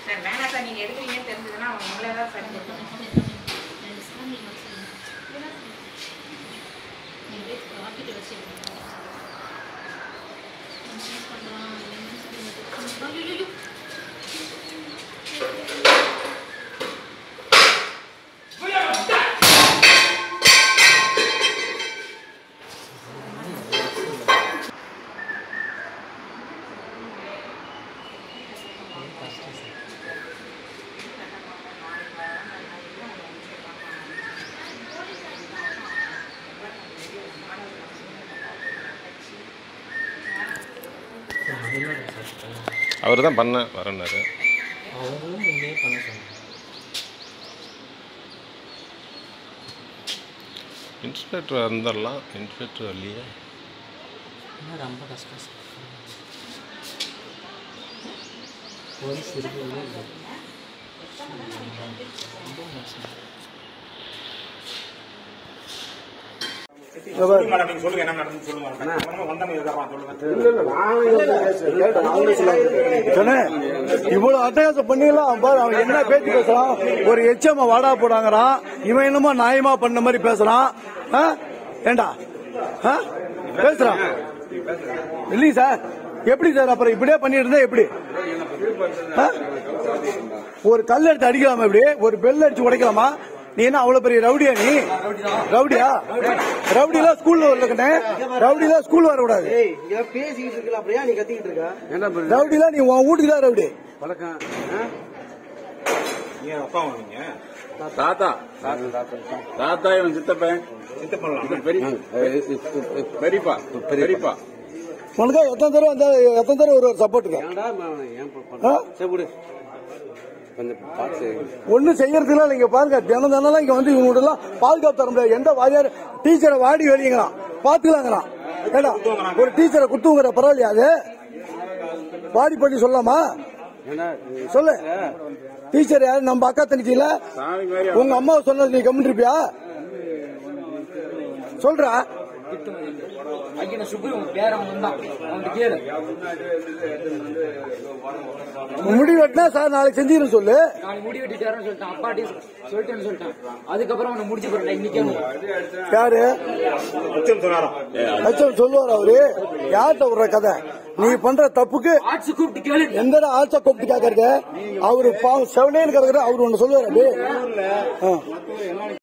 Sir வேணாம் sir நீங்க எடுக்கிறீங்கன்னு தெரிஞ்சதுன்னா அவங்க உங்களை தான் சார் கேட்கணும். அவர் தான் பண்ண வரேன்னாரு அவரும் முன்னே பண்ண சொன்னாங்க இன்ஸ்பெக்டர் வந்துடலாம் இன்ஸ்பெக்டர் இல்லையே ஆனால் ரொம்ப கஷ்டம் சார் போலீஸ் இருக்கிறதே இல்லை ரொம்ப மோசம் மேடம் நீங்க சொல்லுங்க என்ன நடந்து சொல்லுங்க மேடம் வந்தவங்க இருக்காரா சொல்லுங்க சொன்னேன் இவ்வளவு அட்டகாசம் பண்ணிடலாம் பாரு அவன் என்ன பேச்சு பேசுறான் ஒரு எச்சம வாடா போடாங்கறான் இவன் என்னமோ நியாயமா பண்ண மாதிரி பேசுறான் ஆ? ஏண்டா ஆ? பேசுறான் இல்லைங்க சார் எப்படி சார் அப்புறம் இப்படியே பண்ணிட்டு இருந்தா எப்படி ஆ? ஒரு கல் எடுத்து அடிக்கலாமா இப்படி ஒரு பெல் அடிச்சு உடைக்கலாமா நீ என்ன அவ்வளவு பெரிய ரவுடியா நீ ரவுடியா ரவுடிலாம் ஸ்கூல்ல வரலக்கண்ணே ரவுடிலாம் ஸ்கூல் வரக்கூடாது பேசிக்கிட்டு இருக்கல அப்படியா நீ கத்திக்கிட்டு இருக்க ரவுடிலாம் நீ உன் வீட்டுக்கு தான் ரவுடி வணக்கம் நீங்க அப்பா வந்தீங்க தாத்தா தாத்தா இவன் சித்தப்பன் சித்தப்பண்ணலாம் இது பெரிய பெரியப்பா பெரியப்பா உனக்கு எத்தனை தடவை வந்தா எத்தனை தடவை ஒரு சப்போர்ட்டுங்க ஏன்டா அவன் ஏன் பண்ற சரி விடு கொஞ்சம் பார்த்து ஒன்னும் செய்யறதுல நீங்க பாருங்க தினம் தினம் இங்க வந்து இவங்க எல்லாம் பாதுகாப்பு தர முடியாது எந்த வாதியார் டீச்சரை வாடி வெளியங்கிறான் பாத்துக்கலாங்கிறான் ஏடா ஒரு டீச்சரை குத்துங்கிற பரவாயில்லையா அது வாடி பண்ணி சொல்லலாமா ஏன்னா சொல்லு டீச்சர் யாரு நம்ம அக்கா தனிச்சில சாமி மாதிரி உங்க அம்மாவை சொன்னது நீ கம்மிருப்பியா சொல்றா ஐயனை சுப்பு உன் பேரன் வந்தான் அவன்கிட்ட கேளு முடி வெட்டினா சார் நாளைக்கு செஞ்சிருன்னு சொல்லு நான் முடி வெட்டிட்டாருன்னு சொல்லிட்டான் அப்பாட்டி சொல்லிட்டேன்னு சொல்லிட்டான் அதுக்கப்புறம் அவனை முடிச்சு போறேன் இன்னைக்கே யாரு அச்சம் சொன்னாராம் லட்சம் சொல்லுவார் அவரு யார்கிட்ட விடுற கதை நீ பண்ற தப்புக்கு ஆட்சி கூப்பிட்டு கேளு எந்த ஆட்சா கூப்பிட்டு கேக்குறது அவரு பாவம் செவனேன்னு கிடக்குற அவரு ஒண்ணு சொல்லுவாரு அப்படியே ஆ.